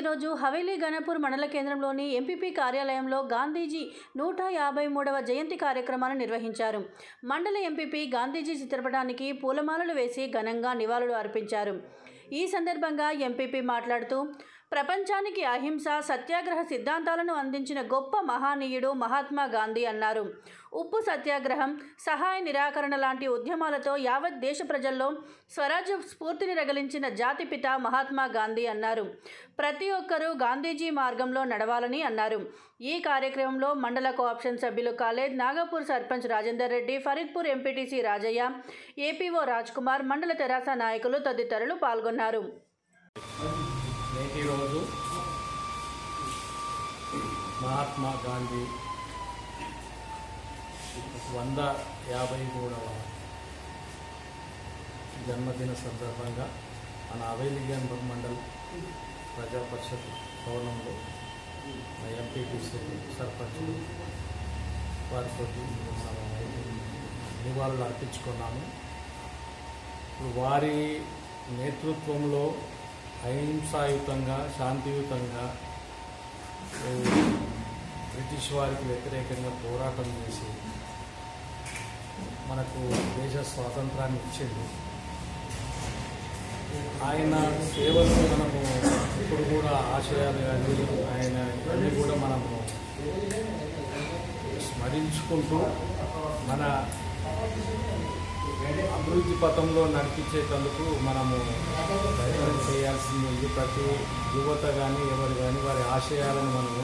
ఈరోజు హవేలీ గణపూర్ మండల కేంద్రంలోని ఎంపీపీ కార్యాలయంలో గాంధీజీ నూట యాభై మూడవ జయంతి కార్యక్రమాన్ని నిర్వహించారు మండల ఎంపీపీ గాంధీజీ చిత్రపటానికి పూలమాలలు వేసి ఘనంగా నివాళులు అర్పించారు ఈ సందర్భంగా ఎంపీపీ మాట్లాడుతూ ప్రపంచానికి అహింస సత్యాగ్రహ సిద్ధాంతాలను అందించిన గొప్ప మహానీయుడు మహాత్మా గాంధీ అన్నారు ఉప్పు సత్యాగ్రహం సహాయ నిరాకరణ లాంటి ఉద్యమాలతో యావత్ దేశ ప్రజల్లో స్వరాజ్య స్ఫూర్తిని రగిలించిన జాతిపిత మహాత్మా గాంధీ అన్నారు ప్రతి ఒక్కరూ గాంధీజీ మార్గంలో నడవాలని అన్నారు ఈ కార్యక్రమంలో మండల కోఆప్షన్ సభ్యులు కాలేజ్ నాగపూర్ సర్పంచ్ రాజేందర్ రెడ్డి ఫరీద్పూర్ ఎంపీటీసీ రాజయ్య ఏపీఓ రాజ్ కుమార్ మండల తెరాస నాయకులు తదితరులు పాల్గొన్నారు నేటి రోజు మహాత్మా గాంధీ వంద యాభై మూడవ జన్మదిన సందర్భంగా మన అవైలిగన్ మండల్ ప్రజా పరిషత్ భవనంలో మన ఎంపీటీసీ సర్పంచులు వారితో నివాళులు అర్పించుకున్నాము ఇప్పుడు వారి నేతృత్వంలో అహింసాయుతంగా శాంతియుతంగా ఓ, బ్రిటిష్ వారికి వ్యతిరేకంగా పోరాటం చేసి మనకు దేశ స్వాతంత్రాన్ని ఇచ్చింది ఆయన సేవలు మనము ఇప్పుడు కూడా ఆశయాలు కానీ ఆయన అన్నీ కూడా మనము స్మరించుకుంటూ మన అభివృద్ధి పథంలో నడిపించేటందుకు మనము ప్రయత్నం చేయాల్సింది ఉంది ప్రతి యువత కానీ ఎవరు కానీ వారి ఆశయాలను మనము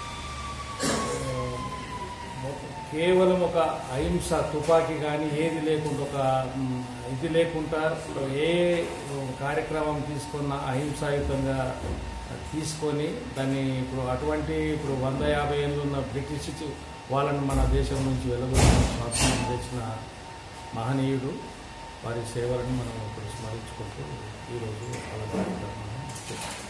ఆ, కేవలం ఒక అహింస తుపాకీ కానీ ఏది లేకుండా ఒక మ్, ఇది లేకుండా ఏ కార్యక్రమం తీసుకున్న అహింసాయుతంగా తీసుకొని దాన్ని ఇప్పుడు అటువంటి ఇప్పుడు వంద యాభై ఏళ్ళు ఉన్న బ్రిటిష్ వాళ్ళని మన దేశం నుంచి వెలుగుతున్న స్వాతంత్రం తెచ్చిన మహనీయుడు వారి సేవలను మనం ఇప్పుడు స్మరించుకుంటూ ఈరోజు అలా కార్యక్రమాన్ని చేస్తాం